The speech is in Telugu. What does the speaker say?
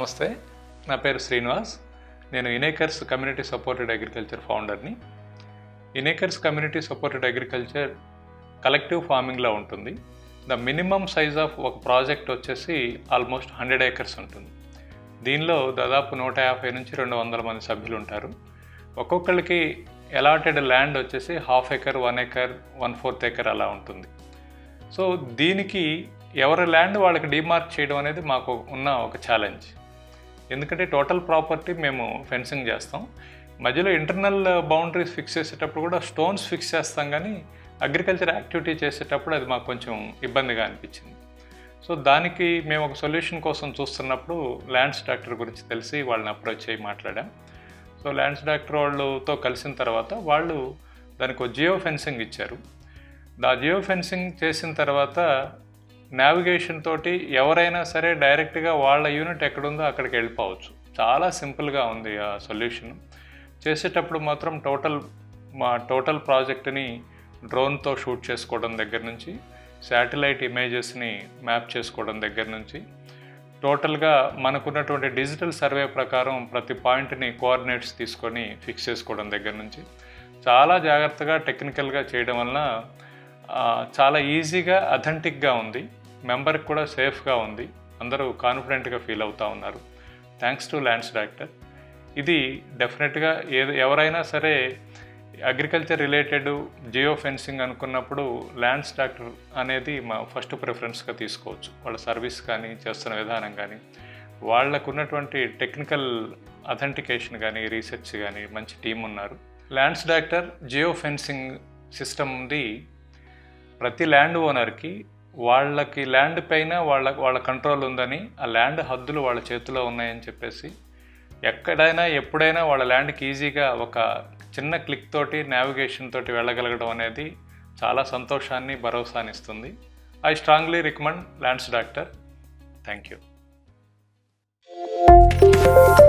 నమస్తే నా పేరు శ్రీనివాస్ నేను ఇనేకర్స్ కమ్యూనిటీ సపోర్టెడ్ అగ్రికల్చర్ ఫౌండర్ని ఇనేకర్స్ కమ్యూనిటీ సపోర్టెడ్ అగ్రికల్చర్ కలెక్టివ్ ఫార్మింగ్లో ఉంటుంది ద మినిమం సైజ్ ఆఫ్ ఒక ప్రాజెక్ట్ వచ్చేసి ఆల్మోస్ట్ హండ్రెడ్ ఏకర్స్ ఉంటుంది దీనిలో దాదాపు నూట యాభై నుంచి రెండు వందల మంది సభ్యులు ఉంటారు ఒక్కొక్కరికి అలాటెడ్ ల్యాండ్ వచ్చేసి half acre one acre one fourth acre అలా ఉంటుంది సో దీనికి ఎవరి ల్యాండ్ వాళ్ళకి డిమార్క్ చేయడం అనేది మాకు ఉన్న ఒక ఛాలెంజ్ ఎందుకంటే టోటల్ ప్రాపర్టీ మేము ఫెన్సింగ్ చేస్తాం మధ్యలో ఇంటర్నల్ బౌండరీస్ ఫిక్స్ చేసేటప్పుడు కూడా స్టోన్స్ ఫిక్స్ చేస్తాం కానీ అగ్రికల్చర్ యాక్టివిటీ చేసేటప్పుడు అది మాకు కొంచెం ఇబ్బందిగా అనిపించింది సో దానికి మేము ఒక సొల్యూషన్ కోసం చూస్తున్నప్పుడు ల్యాండ్స్ డాక్టర్ గురించి తెలిసి వాళ్ళని అప్రోచ్ అయ్యి మాట్లాడాం సో ల్యాండ్స్ డాక్టర్ వాళ్ళతో కలిసిన తర్వాత వాళ్ళు దానికి ఒక జియో ఫెన్సింగ్ ఇచ్చారు ఆ జియో ఫెన్సింగ్ చేసిన తర్వాత నావిగేషన్ తోటి ఎవరైనా సరే డైరెక్ట్గా వాళ్ళ యూనిట్ ఎక్కడుందో అక్కడికి వెళ్ళిపోవచ్చు చాలా సింపుల్గా ఉంది ఆ సొల్యూషన్ చేసేటప్పుడు మాత్రం టోటల్ మా టోటల్ ప్రాజెక్ట్ని డ్రోన్తో షూట్ చేసుకోవడం దగ్గర నుంచి శాటిలైట్ ఇమేజెస్ని మ్యాప్ చేసుకోవడం దగ్గర నుంచి టోటల్గా మనకున్నటువంటి డిజిటల్ సర్వే ప్రకారం ప్రతి పాయింట్ని కోఆర్డినేట్స్ తీసుకొని ఫిక్స్ చేసుకోవడం దగ్గర నుంచి చాలా జాగ్రత్తగా టెక్నికల్గా చేయడం వలన ఆ, చాలా ఈజీగా అథెంటిక్గా ఉంది మెంబర్కి కూడా సేఫ్గా ఉంది అందరూ కాన్ఫిడెంట్గా ఫీల్ అవుతూ ఉన్నారు థ్యాంక్స్ టు ల్యాండ్స్ డాక్టర్ ఇది డెఫినెట్గా ఏది ఎవరైనా సరే అగ్రికల్చర్ రిలేటెడ్ జియో ఫెన్సింగ్ అనుకున్నప్పుడు ల్యాండ్స్ డాక్టర్ అనేది మా ఫస్ట్ ప్రిఫరెన్స్గా తీసుకోవచ్చు వాళ్ళ సర్వీస్ కానీ చేస్తున్న విధానం కానీ వాళ్ళకు ఉన్నటువంటి టెక్నికల్ అథెంటికేషన్ కానీ రీసెర్చ్ కానీ మంచి టీం ఉన్నారు ల్యాండ్స్ డాక్టర్ జియో ఫెన్సింగ్ సిస్టమ్ది ప్రతి ల్యాండ్ ఓనర్కి వాళ్ళకి ల్యాండ్ పైన వాళ్ళ వాళ్ళ కంట్రోల్ ఉందని ఆ ల్యాండ్ హద్దులు వాళ్ళ చేతిలో ఉన్నాయని చెప్పేసి ఎక్కడైనా ఎప్పుడైనా వాళ్ళ ల్యాండ్కి ఈజీగా ఒక చిన్న క్లిక్ తోటి నావిగేషన్ తోటి వెళ్ళగలగడం అనేది చాలా సంతోషాన్ని భరోసాని ఇస్తుంది I strongly recommend lands doctor thank you